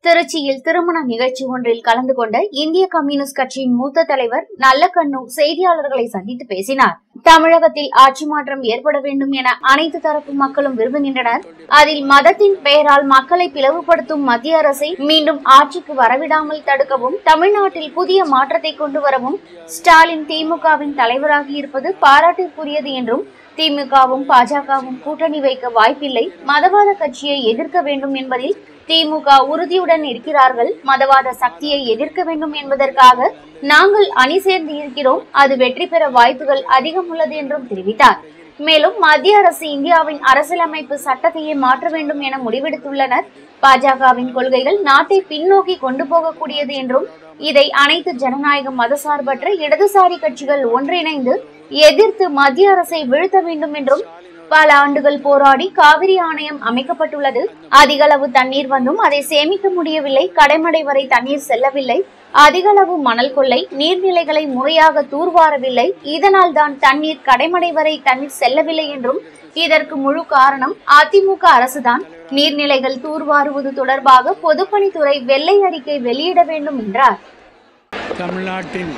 திருச்சியில் திருமண நிகழ்ச்சி ஒன்றில் கலந்து கொண்ட இந்திய கம்யூனிஸ்ட் கட்சியின் மூத்த தலைவர் நல்லக்கண்ணு செய்தியாளர்களை சந்தித்து பேசினார் தமிழகத்தில் ஆட்சி மாற்றம் ஏற்பட வேண்டும் என அனைத்து தரப்பு மக்களும் விரும்புகின்றனர் அதில் மதத்தின் பெயரால் மக்களை பிளவுபடுத்தும் மத்திய அரசை மீண்டும் ஆட்சிக்கு வரவிடாமல் தடுக்கவும் தமிழ்நாட்டில் புதிய மாற்றத்தை கொண்டு வரவும் ஸ்டாலின் திமுகவின் தலைவராகி இருப்பது பாராட்டிற்குரியது என்றும் திமுகவும் பாஜகவும் கூட்டணி வைக்க வாய்ப்பில்லை மதவாத கட்சியை எதிர்க்க வேண்டும் என்பதில் திமுக உறுதியுடன் இருக்கிறார்கள் மதவாத சக்தியை எதிர்க்க வேண்டும் என்பதற்காக நாங்கள் அணி சேர்ந்து இருக்கிறோம் அது வெற்றி பெற வாய்ப்புகள் அதிகம் உள்ளது என்றும் தெரிவித்தார் மேலும் மத்திய அரசு இந்தியாவின் அரசியலமைப்பு சட்டத்தையே மாற்ற வேண்டும் என முடிவெடுத்துள்ளனர் பாஜகவின் கொள்கைகள் நாட்டை பின்னோக்கி கொண்டு போகக்கூடியது என்றும் இதை அனைத்து ஜனநாயக மதசார்பற்ற இடதுசாரி கட்சிகள் ஒன்றிணைந்து எதிர்த்து மத்திய அரசை வீழ்த்த வேண்டும் என்றும் பல ஆண்டுகள் போராடி காவிரி ஆணையம் அமைக்கப்பட்டுள்ளது அதிக அளவு தண்ணீர் வந்தும் அதை சேமிக்க முடியவில்லை கடைமடை வரை தண்ணீர் செல்லவில்லை அதிக அளவு மணல் கொள்ளை நீர்நிலைகளை முறையாக தூர்வாரவில்லை இதனால் தான் தண்ணீர் கடைமடை வரை தண்ணீர் செல்லவில்லை என்றும் இதற்கு முழு காரணம் அதிமுக அரசுதான் நீர்நிலைகள் தூர்வாருவது தொடர்பாக பொதுப்பணித்துறை வெள்ளை அறிக்கை வெளியிட வேண்டும் என்றார் தமிழ்நாட்டின்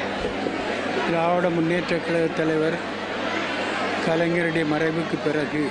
திராவிட முன்னேற்ற கழக தலைவர் கலைஞருடைய மறைவுக்கு பிறகு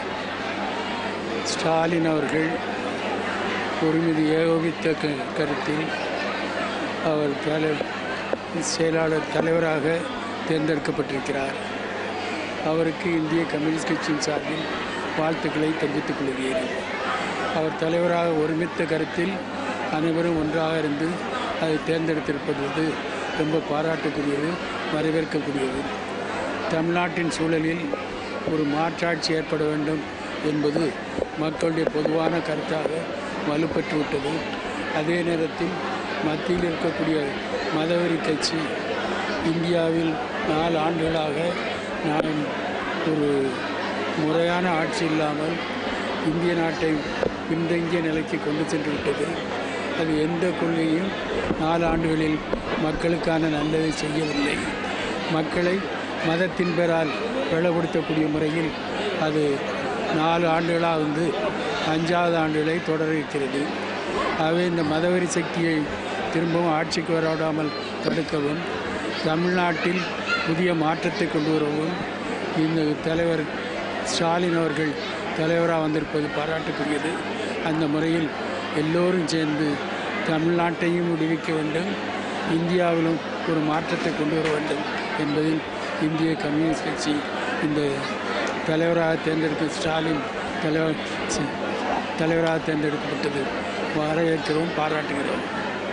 ஸ்டாலின் அவர்கள் ஒருமிதி ஏகோபித்த க- கருத்தில் அவர் தலை செயலாளர் தலைவராக தேர்ந்தெடுக்கப்பட்டிருக்கிறார் அவருக்கு இந்திய கம்யூனிஸ்ட் கட்சியின் சார்பில் வாழ்த்துக்களை தெரிவித்துக் கொள்கிறேன் அவர் தலைவராக ஒருமித்த கருத்தில் அனைவரும் ஒன்றாக இருந்து அதை தேர்ந்தெடுத்திருப்பது ரொம்ப பாராட்டுக்குரியது வரவேற்கக்கூடியது தமிழ்நாட்டின் சூழலில் ஒரு மாற்றாட்சி ஏற்பட வேண்டும் என்பது மக்களுடைய பொதுவான கருத்தாக வலுப்பெற்று விட்டது அதே நேரத்தில் மத்தியில் இருக்கக்கூடிய மதவெறி கட்சி இந்தியாவில் நாலு ஆண்டுகளாக நான் ஒரு முறையான ஆட்சி இல்லாமல் இந்திய நாட்டை பின்தங்கிய நிலைக்கு கொண்டு சென்று விட்டது அது எந்த கொள்கையும் நாலு ஆண்டுகளில் மக்களுக்கான நல்லதை செய்யவில்லை மக்களை மதத்தின் பெயரால் பிளவுபடுத்தக்கூடிய முறையில் அது நாலு ஆண்டுகளாக வந்து அஞ்சாவது ஆண்டுகளை தொடர இருக்கிறது ஆகவே இந்த மதவெறி சக்தியை திரும்பவும் ஆட்சிக்கு வரவிடாமல் தடுக்கவும் தமிழ்நாட்டில் புதிய மாற்றத்தை கொண்டு வரவும் இந்த தலைவர் ஸ்டாலின் அவர்கள் தலைவராக வந்திருப்பது பாராட்டுக்குரியது அந்த முறையில் எல்லோரும் சேர்ந்து தமிழ்நாட்டையும் விடுவிக்க வேண்டும் இந்தியாவிலும் ஒரு மாற்றத்தை கொண்டு வர வேண்டும் என்பதில் இந்திய கம்யூனிஸ்ட் கட்சி இந்த தலைவராக தேர்ந்தெடுக்க ஸ்டாலின் தலைவர் சி- தலைவராக தேர்ந்தெடுக்கப்பட்டது வரவேற்கிறோம் பாராட்டுகிறோம்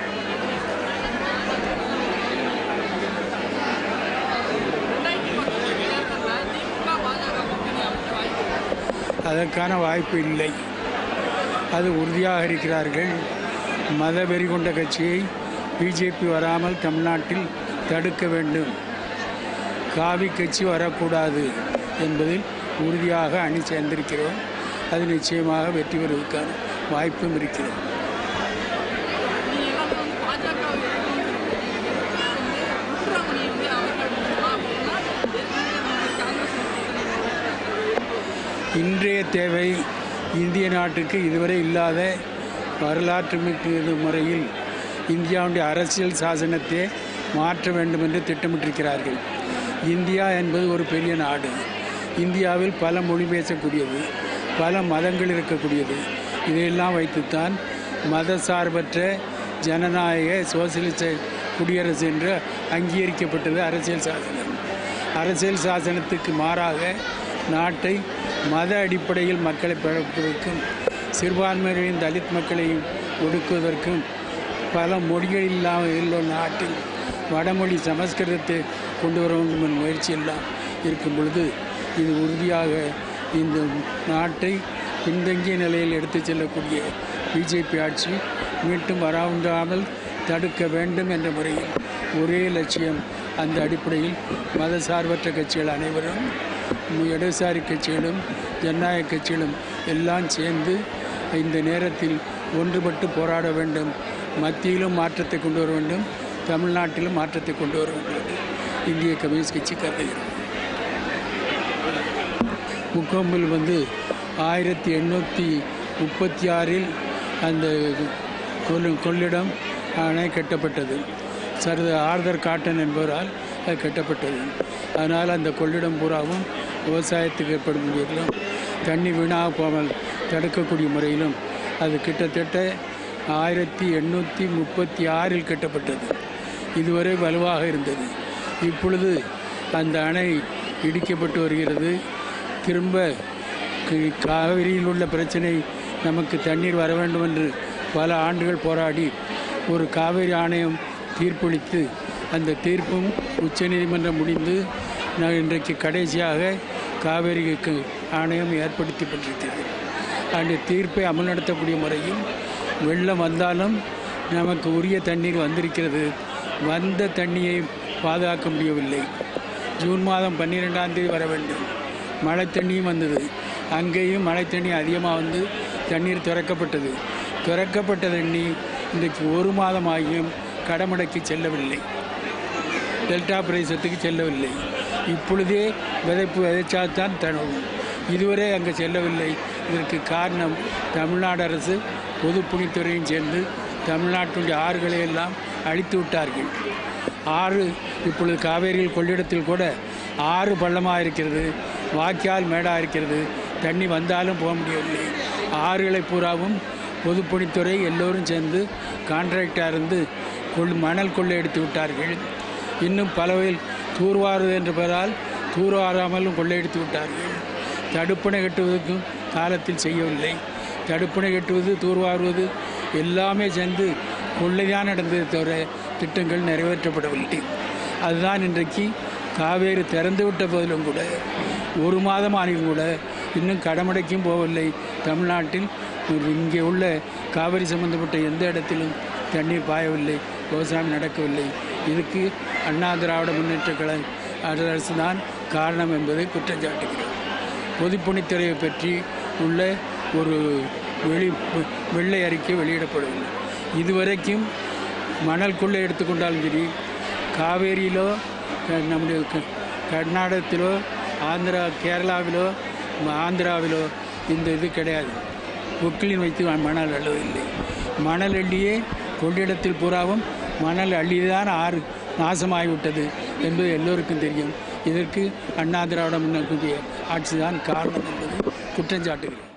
அதற்கான வாய்ப்பு இல்லை அது உறுதியாக இருக்கிறார்கள் மதவெறி கொண்ட கட்சியை பிஜேபி வராமல் தமிழ்நாட்டில் தடுக்க வேண்டும் காவி கட்சி வரக்கூடாது என்பதில் உறுதியாக அணி சேர்ந்திருக்கிறோம் அது நிச்சயமாக வெற்றி பெறுவதற்கான வாய்ப்பும் இருக்கிறது இன்றைய தேவை இந்திய நாட்டுக்கு இதுவரை இல்லாத வரலாற்று மிக்க முறையில் இந்தியாவுடைய அரசியல் சாசனத்தை மாற்ற வேண்டும் என்று திட்டமிட்டிருக்கிறார்கள் இந்தியா என்பது ஒரு பெரிய நாடு இந்தியாவில் பல மொழி பேசக்கூடியது பல மதங்கள் இருக்கக்கூடியது இதையெல்லாம் வைத்துத்தான் மத சார்பற்ற ஜனநாயக சோசியலிச குடியரசு என்று அங்கீகரிக்கப்பட்டது அரசியல் சாசனம் அரசியல் சாசனத்துக்கு மாறாக நாட்டை மத அடிப்படையில் மக்களை பிழப்பதற்கும் சிறுபான்மையினரின் தலித் மக்களையும் ஒடுக்குவதற்கும் பல மொழிகள் இல்லாமல் உள்ள நாட்டில் வடமொழி சமஸ்கிருதத்தை கொண்டு வர வேண்டும் என்ற முயற்சியெல்லாம் இருக்கும் பொழுது இது உறுதியாக இந்த நாட்டை பின்தங்கிய நிலையில் எடுத்துச் செல்லக்கூடிய பிஜேபி ஆட்சி மீண்டும் வராமல் தடுக்க வேண்டும் என்ற முறையில் ஒரே லட்சியம் அந்த அடிப்படையில் மதசார்பற்ற கட்சிகள் அனைவரும் இடதுசாரி கட்சிகளும் ஜனநாயக கட்சிகளும் எல்லாம் சேர்ந்து இந்த நேரத்தில் ஒன்றுபட்டு போராட வேண்டும் மத்தியிலும் மாற்றத்தை கொண்டு வர வேண்டும் தமிழ்நாட்டிலும் மாற்றத்தை கொண்டு வர வேண்டும் என்று இந்திய கம்யூனிஸ்ட் கட்சி கருதுகிறது முக்கொம்பில் வந்து ஆயிரத்தி எண்ணூற்றி முப்பத்தி ஆறில் அந்த கொள்ளு கொள்ளிடம் அணை கட்டப்பட்டது சர் ஆர்தர் காட்டன் என்பவரால் அது கட்டப்பட்டது அதனால் அந்த கொள்ளிடம் பூராவும் விவசாயத்துக்கு ஏற்படும் முறையிலும் தண்ணி வீணாக போகாமல் தடுக்கக்கூடிய முறையிலும் அது கிட்டத்தட்ட ஆயிரத்தி எண்ணூற்றி முப்பத்தி ஆறில் கட்டப்பட்டது இதுவரை வலுவாக இருந்தது இப்பொழுது அந்த அணை இடிக்கப்பட்டு வருகிறது திரும்ப கி- காவிரியில் உள்ள பிரச்சனை நமக்கு தண்ணீர் வர வேண்டும் என்று பல ஆண்டுகள் போராடி ஒரு காவிரி ஆணையம் தீர்ப்பளித்து அந்த தீர்ப்பும் உச்சநீதிமன்றம் முடிந்து நான் இன்றைக்கு கடைசியாக காவிரிக்கு ஆணையம் ஏற்படுத்தப்பட்டிருக்கிறது அந்த தீர்ப்பை அமல்நடத்தக்கூடிய முறையில் வெள்ளம் வந்தாலும் நமக்கு உரிய தண்ணீர் வந்திருக்கிறது வந்த தண்ணியை பாதுகாக்க முடியவில்லை ஜூன் மாதம் பன்னிரெண்டாம் தேதி வர வேண்டும் மழை தண்ணியும் வந்தது அங்கேயும் மழை தண்ணி அதிகமாக வந்து தண்ணீர் திறக்கப்பட்டது திறக்கப்பட்ட தண்ணி இன்றைக்கு ஒரு மாதம் ஆகியும் கடமடைக்கு செல்லவில்லை டெல்டா பிரதேசத்துக்கு செல்லவில்லை இப்பொழுதே விதைப்பு விதைச்சால்தான் தழுவும் இதுவரை அங்கே செல்லவில்லை இதற்கு காரணம் தமிழ்நாடு அரசு பொதுப்பணித்துறையும் சேர்ந்து தமிழ்நாட்டினுடைய ஆறுகளை எல்லாம் அழித்து விட்டார்கள் ஆறு இப்பொழுது காவேரியில் கொள்ளிடத்தில் கூட ஆறு பள்ளமாக இருக்கிறது வாய்க்கால் மேடாக இருக்கிறது தண்ணி வந்தாலும் போக முடியவில்லை ஆறுகளை பூராவும் பொதுப்பணித்துறை எல்லோரும் சேர்ந்து கான்ட்ராக்டாக இருந்து கொள் மணல் கொள்ளையடித்து விட்டார்கள் இன்னும் பலவையில் தூர்வாருவது என்ற பெயரால் தூர்வாராமலும் கொள்ளையடித்து விட்டார்கள் தடுப்பணை கட்டுவதற்கும் காலத்தில் செய்யவில்லை தடுப்பணை கட்டுவது தூர்வாருவது எல்லாமே சேர்ந்து கொள்ளைதான் நடந்ததை தவிர திட்டங்கள் நிறைவேற்றப்படவில்லை அதுதான் இன்றைக்கு காவேரி திறந்து விட்ட போதிலும் கூட ஒரு மாதம் ஆனியும் கூட இன்னும் கடமடைக்கும் போகவில்லை தமிழ்நாட்டில் இங்கே உள்ள காவிரி சம்பந்தப்பட்ட எந்த இடத்திலும் தண்ணீர் பாயவில்லை விவசாயம் நடக்கவில்லை இதுக்கு அண்ணா திராவிட முன்னேற்ற கழக அரசு தான் காரணம் என்பதை குற்றம் சாட்டுகிறோம் பொதுப்பணித்துறையை பற்றி உள்ள ஒரு வெளி வெள்ளை அறிக்கை வெளியிடப்படவில்லை இதுவரைக்கும் மணல் கொள்ளை எடுத்துக்கொண்டாலும் சரி காவேரியிலோ க- நம்முடைய க- கர்நாடகத்திலோ ஆந்திரா கேரளாவிலோ ஆந்திராவிலோ இந்த இது கிடையாது பொக்கிலின் வைத்து மணல் அள்ளுவதில்லை மணல் அள்ளியே கொள்ளிடத்தில் பூராவும் மணல் அள்ளிதான் ஆறு நாசமாகிவிட்டது என்பது எல்லோருக்கும் தெரியும் இதற்கு அண்ணா திராவிட முன்னேற்ற ஆட்சி தான் காரணம் என்பது குற்றம் சாட்டுகிறேன்